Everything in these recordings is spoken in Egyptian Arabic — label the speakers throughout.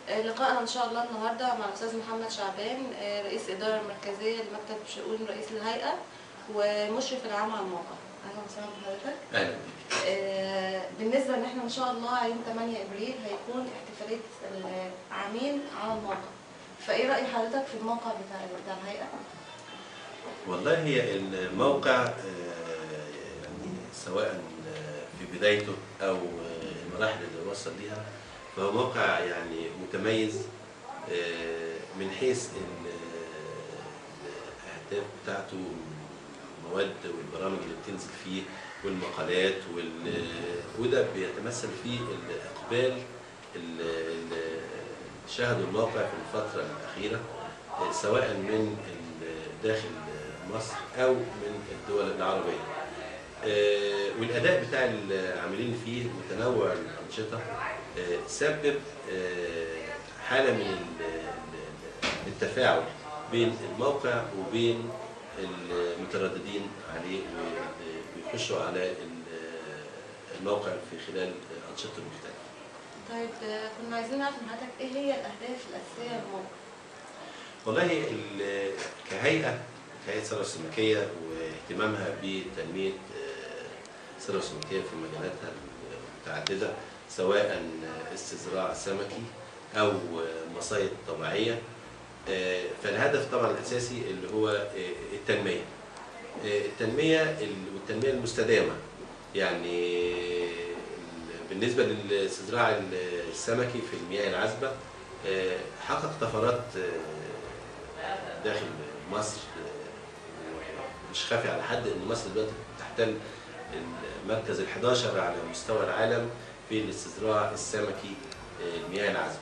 Speaker 1: آه، لقائنا ان شاء الله النهارده مع الاستاذ محمد شعبان آه، رئيس الاداره المركزيه لمكتب شؤون رئيس الهيئه ومشرف العام على الموقع اهلا وسهلا بحضرتك
Speaker 2: اهلا
Speaker 1: آه، بالنسبه ان احنا ان شاء الله يوم 8 ابريل هيكون احتفاليه العامين على الموقع فايه راي حضرتك في الموقع بتاع بتاع الهيئه
Speaker 2: والله هي الموقع آه، يعني سواء في بدايته او المراحل اللي وصل ليها فهو موقع يعني متميز آه، من حيث ال- الاهداف بتاعته المواد والبرامج اللي بتنزل فيه والمقالات وال- وده بيتمثل في الاقبال ال- ال- شهدوا الموقع في الفتره الاخيره آه، سواء من ال- داخل مصر او من الدول العربيه آه، والاداء بتاع العاملين فيه وتنوع الانشطه آه، سبب آه، حاله من ال- ال- التفاعل بين الموقع وبين المترددين عليه ويخشوا على ال- الموقع في خلال الانشطه المختلفه.
Speaker 1: طيب آه، كنا عايزين نعرف من حضرتك ايه هي الاهداف الاساسيه للموقع
Speaker 2: والله ال- كهيئة كهيئة ثروة السمكية واهتمامها بتنمية آه، الثروة السمكية في مجالاتها المتعددة سواء استزراع سمكي أو مصايد طبيعية آه، فالهدف طبعا الأساسي اللي هو آه، التنمية آه، التنمية ال- والتنمية المستدامة يعني ال- بالنسبة للاستزراع السمكي في المياه العذبة آه، حقق طفرات آه، داخل مصر آه، مش خافي على حد ان مصر دلوقتي تحتل المركز ال 11 على مستوى العالم في الاستزراع السمكي آه، المياه العذبه.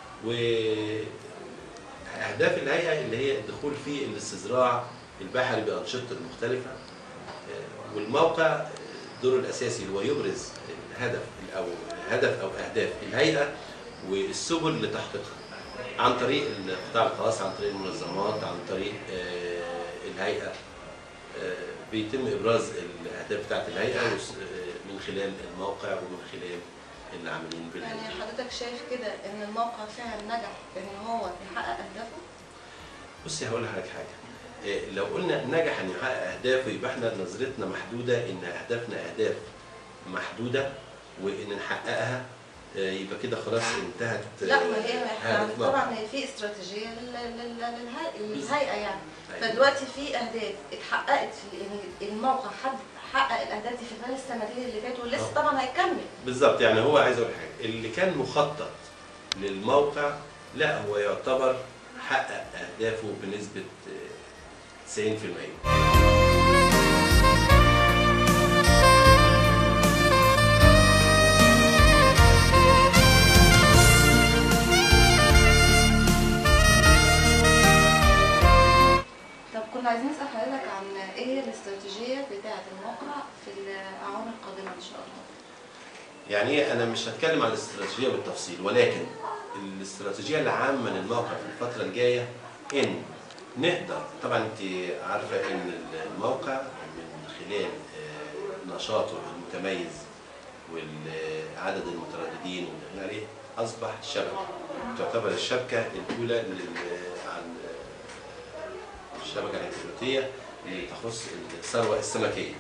Speaker 2: واهداف الهيئه اللي هي الدخول في الاستزراع البحري بانشطته المختلفه آه، والموقع دوره الاساسي اللي هو يبرز الهدف او هدف او اهداف الهيئه والسبل لتحقيقها عن طريق القطاع الخاص عن طريق المنظمات عن طريق آه، الهيئه آه، بيتم ابراز الاهداف بتاعت الهيئه وس- آه، من خلال الموقع ومن خلال العاملين بالهيئه
Speaker 1: يعني حضرتك شايف كده ان الموقع فعلا نجح ان هو يحقق اهدافه
Speaker 2: بصي هقول لحضرتك حاجه إيه، لو قلنا نجح ان يحقق اهدافه يبقى احنا نظرتنا محدوده ان اهدافنا اهداف محدوده وان نحققها آه، يبقى كده خلاص انتهت
Speaker 1: لا ما هي
Speaker 2: هذا
Speaker 1: إحنا طبعا هي في استراتيجيه لل- لل- للهي- للهيئه يعني
Speaker 2: أيوة.
Speaker 1: فدلوقتي في اهداف اتحققت في يعني الموقع حد حقق الاهداف دي في خلال السنتين اللي فاتوا ولسه
Speaker 2: آه.
Speaker 1: طبعا هيكمل
Speaker 2: بالظبط يعني هو عايز اقول حاجه اللي كان مخطط للموقع لا هو يعتبر حقق اهدافه بنسبه آه، 90%
Speaker 1: طب كنا عايزين نسال حضرتك عن ايه هي الاستراتيجيه بتاعه الموقع في الاعوام القادمه ان شاء الله
Speaker 2: يعني ايه انا مش هتكلم عن الاستراتيجيه بالتفصيل ولكن الاستراتيجيه العامه للموقع في الفتره الجايه ان نقدر طبعا انت عارفه ان الموقع من خلال آه، نشاطه المتميز وعدد المترددين واللي عليه اصبح شبكه تعتبر الشبكه الاولى لل- عن الشبكه الانترنتيه اللي تخص الثروه السمكيه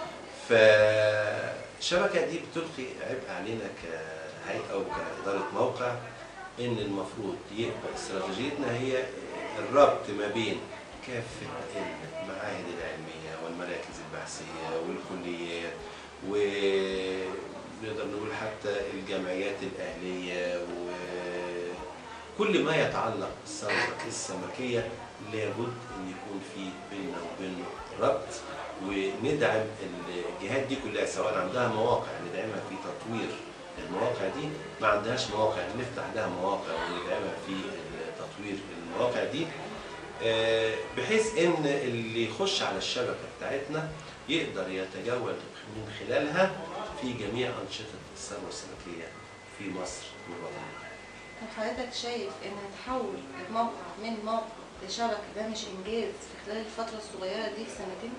Speaker 2: فالشبكه دي بتلقي عبء علينا كهيئه وكاداره موقع ان المفروض يبقى استراتيجيتنا هي الربط ما بين كافه المعاهد العلميه والمراكز البحثيه والكليات ونقدر نقول حتى الجمعيات الاهليه وكل ما يتعلق بالثروه السمكيه لابد ان يكون في بيننا وبينه ربط وندعم الجهات دي كلها سواء عندها مواقع ندعمها في تطوير المواقع دي ما عندهاش مواقع نفتح لها مواقع وندعمها في تطوير المواقع دي آه، بحيث ان اللي يخش على الشبكه بتاعتنا يقدر يتجول من خلالها في جميع انشطه الثروه السمكيه في مصر والوطن
Speaker 1: طب حضرتك شايف ان تحول الموقع من موقع لشبكه ده مش انجاز في خلال الفتره الصغيره دي في سنتين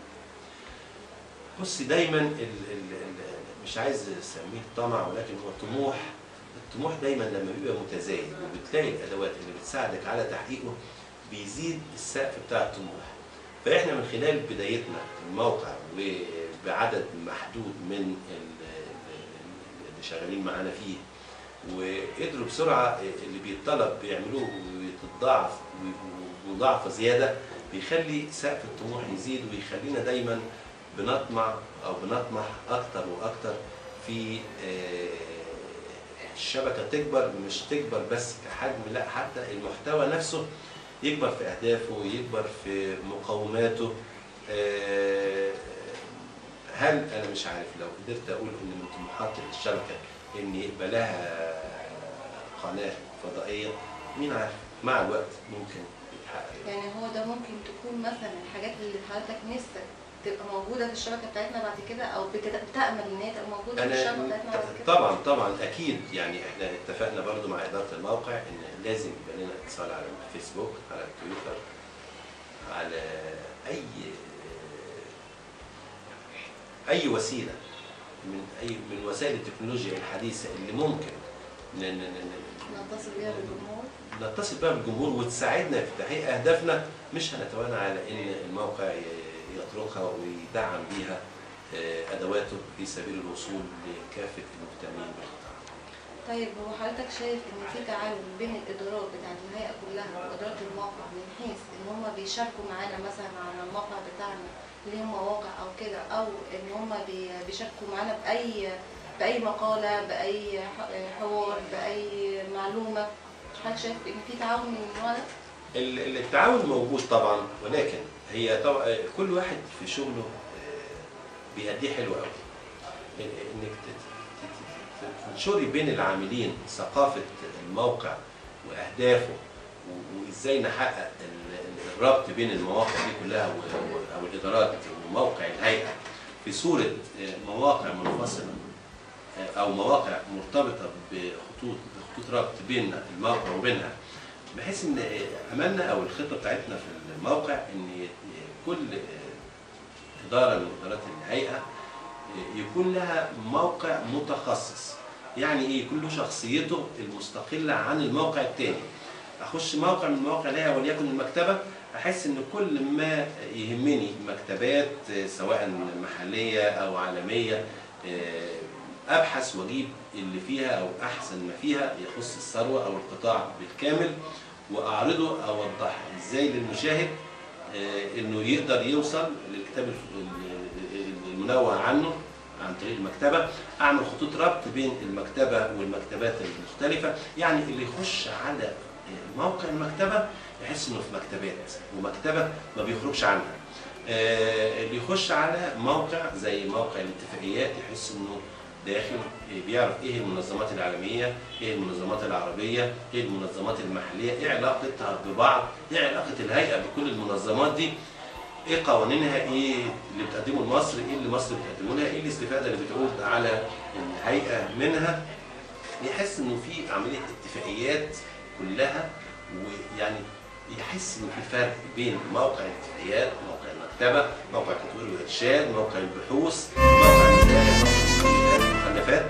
Speaker 2: بصي دايما ال ال ال مش عايز اسميه طمع ولكن هو طموح الطموح دايما لما بيبقى متزايد وبتلاقي الادوات اللي بتساعدك على تحقيقه بيزيد السقف بتاع الطموح فاحنا من خلال بدايتنا الموقع وبعدد محدود من ال- ال- اللي شغالين معانا فيه وقدروا بسرعه اللي بيتطلب بيعملوه ويتضاعف ومضاعفه زياده بيخلي سقف الطموح يزيد ويخلينا دايما بنطمع او بنطمح اكتر واكتر في آه، الشبكه تكبر مش تكبر بس كحجم لا حتى المحتوى نفسه يكبر في اهدافه يكبر في مقوماته آه، هل انا مش عارف لو قدرت اقول ان من طموحات الشبكه ان يبقى لها قناه فضائيه مين عارف مع الوقت ممكن يتحقق
Speaker 1: يعني هو ده ممكن تكون مثلا الحاجات اللي حضرتك نفسك تبقى موجوده في الشبكه بتاعتنا بعد كده او بت- بتامل ان هي تبقى موجوده في الشبكه
Speaker 2: انا
Speaker 1: بتاعتنا بعد كده
Speaker 2: طبعا طبعا اكيد يعني احنا اتفقنا برضو مع اداره الموقع ان لازم يبقى لنا اتصال على الفيسبوك على التويتر على اي اي وسيله من اي من وسائل التكنولوجيا الحديثه اللي ممكن ن- ن- ن-
Speaker 1: نتصل بيها بالجمهور
Speaker 2: نتصل بها بالجمهور وتساعدنا في تحقيق اهدافنا مش هنتوانى على ان الموقع ي- يطرقها ويدعم بيها آه، ادواته في سبيل الوصول لكافه المهتمين بالقطاع.
Speaker 1: طيب هو حضرتك شايف ان في تعاون بين الادارات بتاعت الهيئه كلها وادارات الموقع من حيث ان هم بيشاركوا معانا مثلا على الموقع بتاعنا ليهم مواقع او كده او ان هم بي- بيشاركوا معانا باي باي مقاله باي ح- حوار باي معلومه حضرتك شايف ان في تعاون من النوع ده؟
Speaker 2: ال- التعاون موجود طبعا ولكن هي طبعا كل واحد في شغله آه، بيأديه حلو قوي. انك ت- ت- ت- تنشري بين العاملين ثقافه الموقع واهدافه و- وازاي نحقق ال- ال- الربط بين المواقع دي كلها و- و- او الادارات وموقع الهيئه في صوره آه، مواقع منفصله آه، او مواقع مرتبطه بخطوط بخطوط ربط بين الموقع وبينها بحيث ان آه، املنا او الخطه بتاعتنا في الموقع ان ي- كل آه، اداره من ادارات الهيئه آه، يكون لها موقع متخصص يعني ايه يكون له شخصيته المستقله عن الموقع الثاني اخش موقع من مواقع الهيئه وليكن المكتبه احس ان كل ما يهمني مكتبات آه، سواء محليه او عالميه آه، ابحث واجيب اللي فيها او احسن ما فيها يخص الثروه او القطاع بالكامل واعرضه اوضح ازاي للمشاهد آه، انه يقدر يوصل للكتاب الف- ال- المنوه عنه عن طريق المكتبه اعمل خطوط ربط بين المكتبه والمكتبات المختلفه يعني اللي يخش على آه، موقع المكتبه يحس انه في مكتبات ومكتبه ما بيخرجش عنها آه، اللي يخش على موقع زي موقع الاتفاقيات يحس انه داخل بيعرف ايه المنظمات العالميه، ايه المنظمات العربيه، ايه المنظمات المحليه، ايه علاقتها ببعض، ايه علاقه الهيئه بكل المنظمات دي، ايه قوانينها، ايه اللي بتقدمه لمصر، ايه اللي مصر بتقدمه لها، ايه الاستفاده اللي بتعود على الهيئه منها. يحس انه في عمليه اتفاقيات كلها ويعني يحس ان في فرق بين موقع الاتفاقيات، موقع المكتبه، موقع تطوير وارشاد، موقع البحوث، موقع الولايه، موقع المخلفات.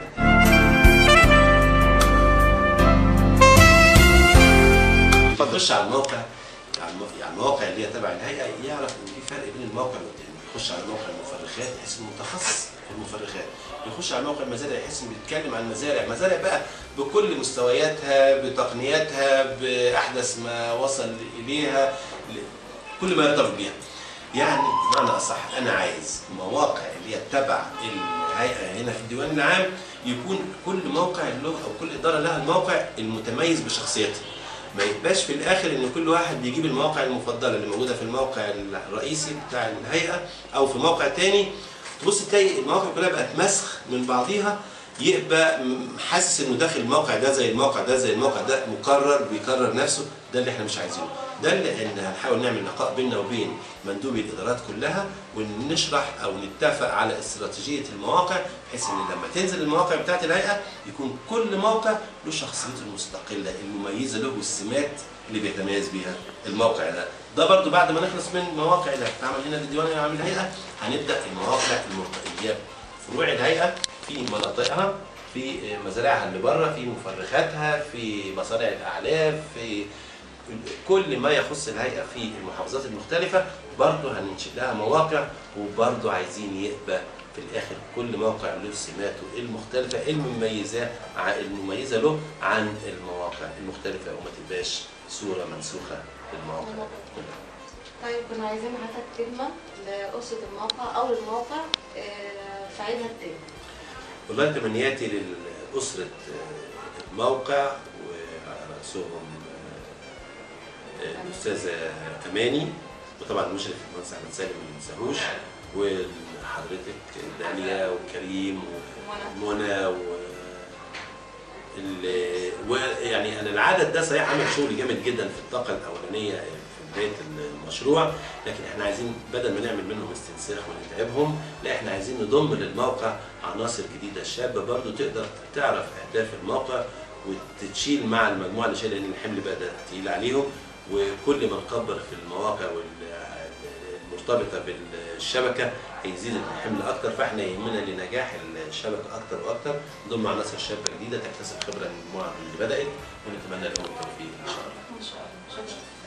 Speaker 2: يخش على الموقع على المو- يعني المواقع اللي هي تبع الهيئه يعرف ان في فرق بين الموقع والتاني يخش على موقع المفرخات يحس انه متخصص في المفرخات يخش على موقع المزارع يحس انه بيتكلم عن المزارع المزارع بقى بكل مستوياتها بتقنياتها باحدث ما وصل اليها ل- كل ما يرتبط بيها يعني بمعنى اصح انا عايز مواقع اللي هي تبع الهيئه هنا في الديوان العام يكون كل موقع له او كل اداره لها الموقع المتميز بشخصيتها ما يبقاش في الاخر ان كل واحد بيجيب المواقع المفضله اللي موجوده في الموقع الرئيسي بتاع الهيئه او في موقع تاني تبص تلاقي المواقع كلها بقت مسخ من بعضيها يبقى م- حاسس انه داخل الموقع ده زي الموقع ده زي الموقع ده مكرر بيكرر نفسه ده اللي احنا مش عايزينه ده اللي ان هنحاول نعمل لقاء بيننا وبين مندوبي الادارات كلها ونشرح او نتفق على استراتيجيه المواقع بحيث ان لما تنزل المواقع بتاعت الهيئه يكون كل موقع له شخصيته المستقله المميزه له والسمات اللي بيتميز بيها الموقع ده ده برضو بعد ما نخلص من المواقع اللي هتتعمل هنا للديوان العام الهيئه هنبدا المواقع المرت- اللي هي فروع الهيئه في مناطقها في مزارعها اللي بره في مفرخاتها في مصانع الاعلاف في كل ما يخص الهيئه في المحافظات المختلفه برضه هننشئ لها مواقع وبرضه عايزين يبقى في الاخر كل موقع له سماته المختلفه المميزه ع- المميزه له عن المواقع المختلفه وما تبقاش صوره منسوخه للمواقع كلها.
Speaker 1: طيب كنا عايزين حضرتك كلمة لأسرة الموقع أو الموقع آه، في عيدها التاني
Speaker 2: والله تمنياتي لأسرة الموقع وعلى رأسهم الأستاذة أماني وطبعا المشرف المهندس أحمد سالم ما ننساهوش وحضرتك داليا وكريم ومنى و ال- ويعني انا العدد ده صحيح عمل شغل جامد جدا في الطاقه الاولانيه في بدايه المشروع لكن احنا عايزين بدل ما نعمل منهم استنساخ ونتعبهم لا احنا عايزين نضم للموقع عناصر جديده شابه برضو تقدر تعرف اهداف الموقع وتشيل مع المجموعه اللي شايله لان الحمل بقى ده تقيل عليهم وكل ما نكبر في المواقع المرتبطه بالشبكه هيزيد الحمل اكتر فاحنا يهمنا لنجاح الشبكه اكتر واكتر نضم عناصر شابه جديده تكتسب خبره من المجموعه اللي بدات ونتمنى لهم التوفيق ان شاء الله
Speaker 1: إن شاء الله شكرا